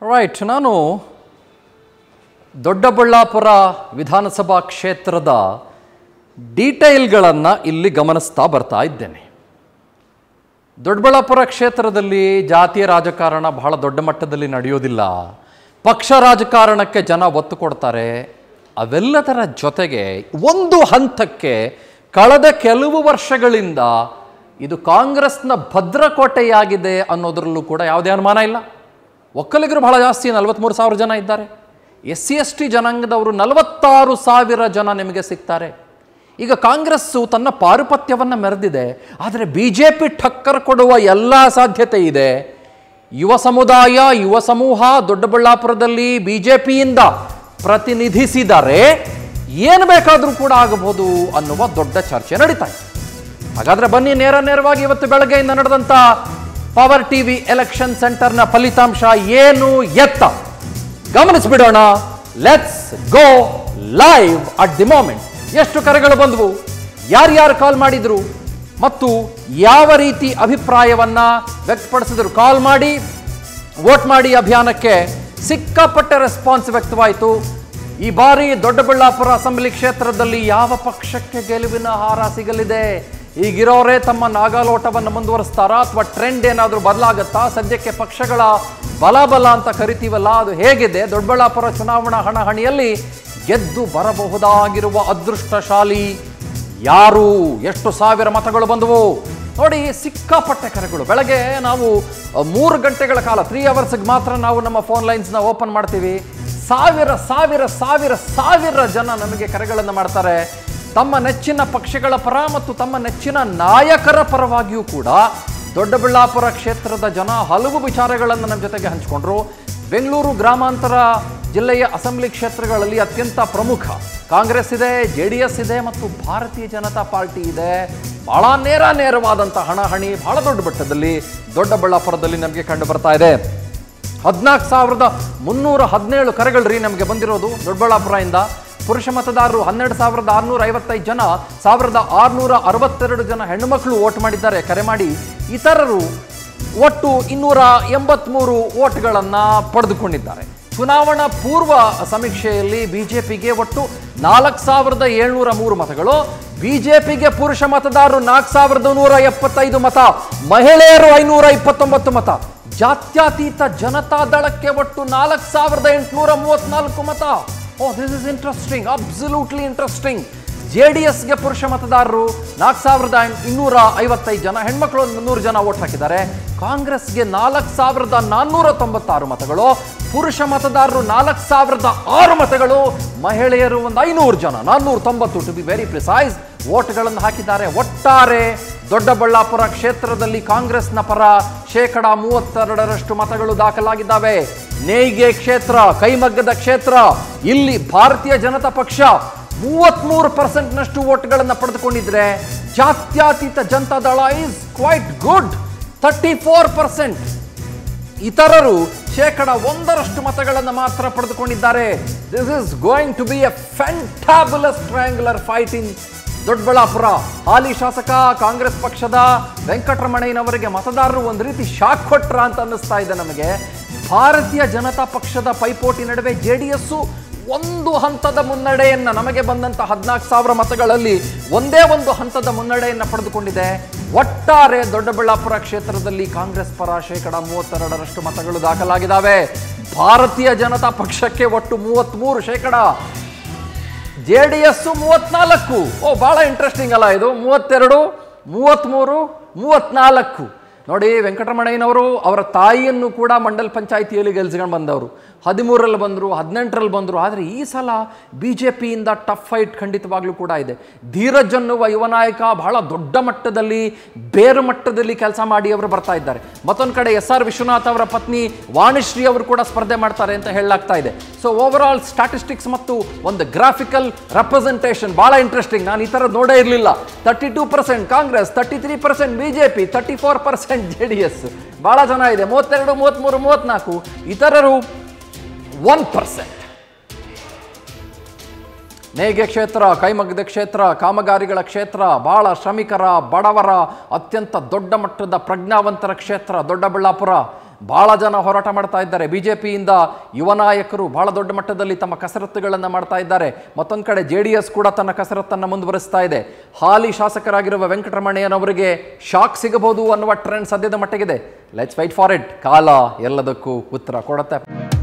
right ನಾನು ದೊಡ್ಡಬಳ್ಳಾಪುರ ವಿಧಾನಸಭಾ ಕ್ಷೇತ್ರದ ಡೀಟೇಲ್ಗಳನ್ನು ಇಲ್ಲಿ ಗಮನಿಸ್ತಾ ಬರ್ತಾ ಇದ್ದೇನೆ ದೊಡ್ಡಬಳ್ಳಾಪುರ ಕ್ಷೇತ್ರದಲ್ಲಿ ಜಾತಿಯ ರಾಜಕಾರಣ ಬಹಳ ದೊಡ್ಡ ಮಟ್ಟದಲ್ಲಿ ನಡೆಯೋದಿಲ್ಲ ಪಕ್ಷ ರಾಜಕಾರಣಕ್ಕೆ ಜನ ಒತ್ತು ಕೊಡ್ತಾರೆ ಅವೆಲ್ಲದರ ಜೊತೆಗೆ ಒಂದು ಹಂತಕ್ಕೆ ಕಳೆದ ಕೆಲವು ವರ್ಷಗಳಿಂದ ಇದು ಕಾಂಗ್ರೆಸ್ನ ಭದ್ರಕೋಟೆಯಾಗಿದೆ ಅನ್ನೋದ್ರಲ್ಲೂ ಕೂಡ ಯಾವುದೇ ಅನುಮಾನ ಇಲ್ಲ ಒಕ್ಕಲಿಗರು ಬಹಳ ಜಾಸ್ತಿ ನಲವತ್ತ್ಮೂರು ಸಾವಿರ ಜನ ಇದ್ದಾರೆ ಎಸ್ ಸಿ ಎಸ್ ಟಿ ಜನಾಂಗದವರು ನಲವತ್ತಾರು ಸಾವಿರ ಜನ ನಿಮಗೆ ಸಿಗ್ತಾರೆ ಈಗ ಕಾಂಗ್ರೆಸ್ಸು ತನ್ನ ಪಾರುಪತ್ಯವನ್ನು ಮೆರೆದಿದೆ ಆದರೆ ಬಿ ಜೆ ಪಿ ಠಕ್ಕರ್ ಕೊಡುವ ಎಲ್ಲ ಸಾಧ್ಯತೆ ಇದೆ ಯುವ ಸಮುದಾಯ ಯುವ ಸಮೂಹ ದೊಡ್ಡಬಳ್ಳಾಪುರದಲ್ಲಿ ಬಿ ಜೆ ಪಿಯಿಂದ ಪ್ರತಿನಿಧಿಸಿದರೆ ಏನು ಬೇಕಾದರೂ ಕೂಡ ಆಗಬಹುದು ಅನ್ನುವ ದೊಡ್ಡ ಚರ್ಚೆ ನಡೀತಾ ಇದೆ ಹಾಗಾದ್ರೆ ಬನ್ನಿ ನೇರ ನೇರವಾಗಿ ಇವತ್ತು ಬೆಳಗ್ಗೆಯಿಂದ ನಡೆದಂಥ ಪವರ್ ಟಿವಿ ಎಲೆಕ್ಷನ್ ಸೆಂಟರ್ನ ಫಲಿತಾಂಶ ಏನು ಎತ್ತ ಗಮನಿಸ್ಬಿಡೋಣ let's go live at the moment ಎಷ್ಟು ಕರೆಗಳು ಬಂದವು ಯಾರ್ಯಾರು ಕಾಲ್ ಮಾಡಿದ್ರು ಮತ್ತು ಯಾವ ರೀತಿ ಅಭಿಪ್ರಾಯವನ್ನ ವ್ಯಕ್ತಪಡಿಸಿದ್ರು ಕಾಲ್ ಮಾಡಿ ವೋಟ್ ಮಾಡಿ ಅಭಿಯಾನಕ್ಕೆ ಸಿಕ್ಕಾಪಟ್ಟೆ ರೆಸ್ಪಾನ್ಸ್ ವ್ಯಕ್ತವಾಯಿತು ಈ ಬಾರಿ ದೊಡ್ಡಬಳ್ಳಾಪುರ ಅಸೆಂಬ್ಲಿ ಕ್ಷೇತ್ರದಲ್ಲಿ ಯಾವ ಪಕ್ಷಕ್ಕೆ ಗೆಲುವಿನ ಹಾರ ಸಿಗಲಿದೆ ಈಗಿರೋರೇ ತಮ್ಮ ನಾಗಾಲೋಟವನ್ನು ಮುಂದುವರಿಸ್ತಾರಾ ಅಥವಾ ಟ್ರೆಂಡ್ ಏನಾದರೂ ಬದಲಾಗುತ್ತಾ ಸದ್ಯಕ್ಕೆ ಪಕ್ಷಗಳ ಬಲಾಬಲ ಅಂತ ಕರಿತೀವಲ್ಲ ಅದು ಹೇಗಿದೆ ದೊಡ್ಡಬಳ್ಳಾಪುರ ಚುನಾವಣಾ ಹಣಾಹಣಿಯಲ್ಲಿ ಗೆದ್ದು ಬರಬಹುದಾಗಿರುವ ಅದೃಷ್ಟಶಾಲಿ ಯಾರು ಎಷ್ಟು ಸಾವಿರ ಮತಗಳು ಬಂದವು ನೋಡಿ ಸಿಕ್ಕಾಪಟ್ಟೆ ಕರೆಗಳು ಬೆಳಗ್ಗೆ ನಾವು ಅ, ಮೂರು ಗಂಟೆಗಳ ಕಾಲ ತ್ರೀ ಅವರ್ಸ್ಗೆ ಮಾತ್ರ ನಾವು ನಮ್ಮ ಫೋನ್ ಲೈನ್ಸ್ನ ಓಪನ್ ಮಾಡ್ತೀವಿ ಸಾವಿರ ಸಾವಿರ ಸಾವಿರ ಸಾವಿರ ಜನ ನಮಗೆ ಕರೆಗಳನ್ನು ಮಾಡ್ತಾರೆ ತಮ್ಮ ನೆಚ್ಚಿನ ಪಕ್ಷಗಳ ಪರ ಮತ್ತು ತಮ್ಮ ನೆಚ್ಚಿನ ನಾಯಕರ ಪರವಾಗಿಯೂ ಕೂಡ ದೊಡ್ಡಬಳ್ಳಾಪುರ ಕ್ಷೇತ್ರದ ಜನ ಹಲವು ವಿಚಾರಗಳನ್ನು ನಮ್ಮ ಜೊತೆಗೆ ಹಂಚಿಕೊಂಡ್ರು ಬೆಂಗಳೂರು ಗ್ರಾಮಾಂತರ ಜಿಲ್ಲೆಯ ಅಸೆಂಬ್ಲಿ ಕ್ಷೇತ್ರಗಳಲ್ಲಿ ಅತ್ಯಂತ ಪ್ರಮುಖ ಕಾಂಗ್ರೆಸ್ ಇದೆ ಜೆ ಡಿ ಎಸ್ ಇದೆ ಮತ್ತು ಭಾರತೀಯ ಜನತಾ ಪಾರ್ಟಿ ಇದೆ ಬಹಳ ನೇರ ನೇರವಾದಂಥ ಹಣಾಹಣಿ ಬಹಳ ದೊಡ್ಡ ಮಟ್ಟದಲ್ಲಿ ದೊಡ್ಡಬಳ್ಳಾಪುರದಲ್ಲಿ ನಮಗೆ ಕಂಡು ಬರ್ತಾ ಇದೆ ಹದಿನಾಲ್ಕು ಸಾವಿರದ ಮುನ್ನೂರ ಹದಿನೇಳು ಕರೆಗಳ್ರಿ ನಮಗೆ ಬಂದಿರೋದು ದೊಡ್ಡಬಳ್ಳಾಪುರದಿಂದ ಪುರುಷ ಮತದಾರರು ಹನ್ನೆರಡು ಸಾವಿರದ ಆರುನೂರ ಐವತ್ತೈದು ಜನ ಸಾವಿರದ ಆರುನೂರ ಅರವತ್ತೆರಡು ಜನ ಹೆಣ್ಣುಮಕ್ಕಳು ವೋಟ್ ಮಾಡಿದ್ದಾರೆ ಕರೆ ಮಾಡಿ ಇತರರು ಒಟ್ಟು ಇನ್ನೂರ ಎಂಬತ್ಮೂರು ವೋಟ್ಗಳನ್ನು ಪಡೆದುಕೊಂಡಿದ್ದಾರೆ ಚುನಾವಣಾ ಪೂರ್ವ ಸಮೀಕ್ಷೆಯಲ್ಲಿ ಬಿಜೆಪಿಗೆ ಒಟ್ಟು ನಾಲ್ಕು ಸಾವಿರದ ಏಳ್ನೂರ ಮೂರು ಮತಗಳು ಬಿಜೆಪಿಗೆ ಪುರುಷ ಮತದಾರರು ನಾಲ್ಕು ಸಾವಿರದ ನೂರ ಎಪ್ಪತ್ತೈದು ಮತ ಮಹಿಳೆಯರು ಐನೂರ ಇಪ್ಪತ್ತೊಂಬತ್ತು ಮತ ಜಾತ್ಯತೀತ ಜನತಾ ದಳಕ್ಕೆ ಒಟ್ಟು ನಾಲ್ಕು ಸಾವಿರದ ಎಂಟುನೂರ ಮೂವತ್ನಾಲ್ಕು ಮತ oh this is interesting absolutely interesting J D ಎಸ್ಗೆ ಪುರುಷ ಮತದಾರರು ನಾಲ್ಕು ಸಾವಿರದ ಇನ್ನೂರ ಐವತ್ತೈದು ಜನ ಹೆಣ್ಮಕ್ಳು ಒಂದು ಮುನ್ನೂರು ಜನ ವೋಟ್ ಹಾಕಿದ್ದಾರೆ ಕಾಂಗ್ರೆಸ್ಗೆ ನಾಲ್ಕು ಸಾವಿರದ ನಾನ್ನೂರ ತೊಂಬತ್ತಾರು ಮತಗಳು ಪುರುಷ ಮತದಾರರು ನಾಲ್ಕು ಸಾವಿರದ ಆರು ಮತಗಳು ಮಹಿಳೆಯರು ಒಂದು ಐನೂರು ಜನ ನಾನ್ನೂರ ತೊಂಬತ್ತು ಟು ಬಿ ವೆರಿ ಪ್ರಿಸೈಸ್ ವೋಟ್ಗಳನ್ನು ಹಾಕಿದ್ದಾರೆ ಒಟ್ಟಾರೆ ದೊಡ್ಡಬಳ್ಳಾಪುರ ಕ್ಷೇತ್ರದಲ್ಲಿ ಕಾಂಗ್ರೆಸ್ನ ಪರ ಶೇಕಡ ಮೂವತ್ತೆರಡರಷ್ಟು ಮತಗಳು ದಾಖಲಾಗಿದ್ದಾವೆ ನೇಯ್ಗೆ ಕ್ಷೇತ್ರ ಕೈಮಗ್ಗದ ಕ್ಷೇತ್ರ ಇಲ್ಲಿ ಭಾರತೀಯ ಜನತಾ ಪಕ್ಷ ಮೂವತ್ಮೂರು ಪರ್ಸೆಂಟ್ನಷ್ಟು ವೋಟ್ಗಳನ್ನು ಪಡೆದುಕೊಂಡಿದ್ರೆ ಜಾತ್ಯತೀತ Janata Dal is quite good thirty four percent ಇತರರು ಶೇಕಡ ಒಂದರಷ್ಟು ಮತಗಳನ್ನು ಮಾತ್ರ ಪಡೆದುಕೊಂಡಿದ್ದಾರೆ this is going to be a fantabulous triangular fight in Doddaballapur ಹಾಲಿ ಶಾಸಕ ಕಾಂಗ್ರೆಸ್ ಪಕ್ಷದ ವೆಂಕಟರಮಣಯ್ಯನವರಿಗೆ ಮತದಾರರು ಒಂದು ರೀತಿ ಶಾಕ್ ಕೊಟ್ರ ಅಂತ ಅನ್ನಿಸ್ತಾ ಇದೆ ನಮಗೆ ಭಾರತೀಯ ಜನತಾ ಪಕ್ಷದ ಪೈಪೋಟಿ ನಡುವೆ ಜೆ ಡಿ ಎಸ್ಸು ಒಂದು ಹಂತದ ಮುನ್ನಡೆಯನ್ನ ನಮಗೆ ಬಂದಂತ ಹದಿನಾಲ್ಕು ಸಾವಿರ ಮತಗಳಲ್ಲಿ ಒಂದೇ ಒಂದು ಹಂತದ ಮುನ್ನಡೆಯನ್ನ ಪಡೆದುಕೊಂಡಿದೆ ಒಟ್ಟಾರೆ ದೊಡ್ಡಬಳ್ಳಾಪುರ ಕ್ಷೇತ್ರದಲ್ಲಿ ಕಾಂಗ್ರೆಸ್ ಪರ ಶೇಕಡ ಮೂವತ್ತೆರಡರಷ್ಟು ಮತಗಳು ದಾಖಲಾಗಿದ್ದಾವೆ ಭಾರತೀಯ ಜನತಾ ಪಕ್ಷಕ್ಕೆ ಒಟ್ಟು ಮೂವತ್ತ್ಮೂರು ಶೇಕಡ ಜೆ ಡಿ ಎಸ್ ಮೂವತ್ನಾಲ್ಕು ಓ ಬಹಳ ಇಂಟ್ರೆಸ್ಟಿಂಗ್ ಅಲ್ಲ ಇದು ಮೂವತ್ತೆರಡು ಮೂವತ್ತ್ಮೂರು ಮೂವತ್ನಾಲ್ಕು ನೋಡಿ ವೆಂಕಟರಮಣಯ್ಯನವರು ಅವರ ತಾಯಿಯನ್ನು ಕೂಡ ಮಂಡಲ್ ಪಂಚಾಯಿತಿಯಲ್ಲಿ ಗೆಲ್ಸ್ಕೊಂಡು ಬಂದವರು ಹದಿಮೂರರಲ್ಲಿ ಬಂದರು ಹದಿನೆಂಟರಲ್ಲಿ ಬಂದರು ಆದರೆ ಈ ಸಲ ಬಿ ಜೆ ಪಿಯಿಂದ ಟಫ್ ಫೈಟ್ ಖಂಡಿತವಾಗ್ಲೂ ಕೂಡ ಇದೆ ಧೀರಜ್ ಅನ್ನುವ ಯುವ ನಾಯಕ ಬಹಳ ದೊಡ್ಡ ಮಟ್ಟದಲ್ಲಿ ಬೇರು ಮಟ್ಟದಲ್ಲಿ ಕೆಲಸ ಮಾಡಿ ಅವರು ಬರ್ತಾ ಇದ್ದಾರೆ ಮತ್ತೊಂದು ಕಡೆ ಎಸ್ ಆರ್ ವಿಶ್ವನಾಥ್ ಅವರ ಪತ್ನಿ ವಾಣಿಶ್ರೀ ಅವರು ಕೂಡ ಸ್ಪರ್ಧೆ ಮಾಡ್ತಾರೆ ಅಂತ ಹೇಳಲಾಗ್ತಾ ಇದೆ ಸೊ ಓವರ್ ಆಲ್ ಸ್ಟಾಟಿಸ್ಟಿಕ್ಸ್ ಮತ್ತು ಒಂದು ಗ್ರಾಫಿಕಲ್ ರೆಪ್ರೆಸೆಂಟೇಷನ್ ಭಾಳ ಇಂಟ್ರೆಸ್ಟಿಂಗ್ ನಾನು ಈ ಥರ ನೋಡೇ ಇರಲಿಲ್ಲ thirty two percent Congress thirty three percent B J P thirty four percent J D S ಭಾಳ ಚೆನ್ನಾಗಿದೆ ಮೂವತ್ತೆರಡು ಮೂವತ್ತ್ಮೂರು ಮೂವತ್ತ್ನಾಲ್ಕು ಇತರರು ಒನ್ ಪರ್ಸೆಂಟ್ ನೇಯ್ಗೆ ಕ್ಷೇತ್ರ ಕೈಮಗ್ಗದ ಕ್ಷೇತ್ರ ಕಾಮಗಾರಿಗಳ ಕ್ಷೇತ್ರ ಬಹಳ ಶ್ರಮಿಕರ ಬಡವರ ಅತ್ಯಂತ ದೊಡ್ಡ ಮಟ್ಟದ ಪ್ರಜ್ಞಾವಂತರ ಕ್ಷೇತ್ರ ದೊಡ್ಡಬಳ್ಳಾಪುರ ಬಹಳ ಜನ ಹೋರಾಟ ಮಾಡ್ತಾ ಇದ್ದಾರೆ ಬಿ ಜೆ ಪಿಯಿಂದ ಯುವ ನಾಯಕರು ಬಹಳ ದೊಡ್ಡ ಮಟ್ಟದಲ್ಲಿ ತಮ್ಮ ಕಸರತ್ತುಗಳನ್ನು ಮಾಡ್ತಾ ಇದ್ದಾರೆ ಮತ್ತೊಂದು ಕಡೆ ಜೆ ಡಿ ಎಸ್ ಕೂಡ ತನ್ನ ಕಸರತ್ತನ್ನು ಮುಂದುವರಿಸ್ತಾ ಇದೆ ಹಾಲಿ ಶಾಸಕರಾಗಿರುವ ವೆಂಕಟರಮಣಯ್ಯನವರಿಗೆ ಶಾಕ್ ಸಿಗಬಹುದು ಅನ್ನುವ ಟ್ರೆಂಡ್ ಸದ್ಯದ ಮಟ್ಟಿಗಿದೆ ಲೆಟ್ಸ್ ವೈಟ್ ಫಾರ್ ಇಟ್ ಕಾಲ ಎಲ್ಲದಕ್ಕೂ ಉತ್ತರ ಕೊಡುತ್ತೆ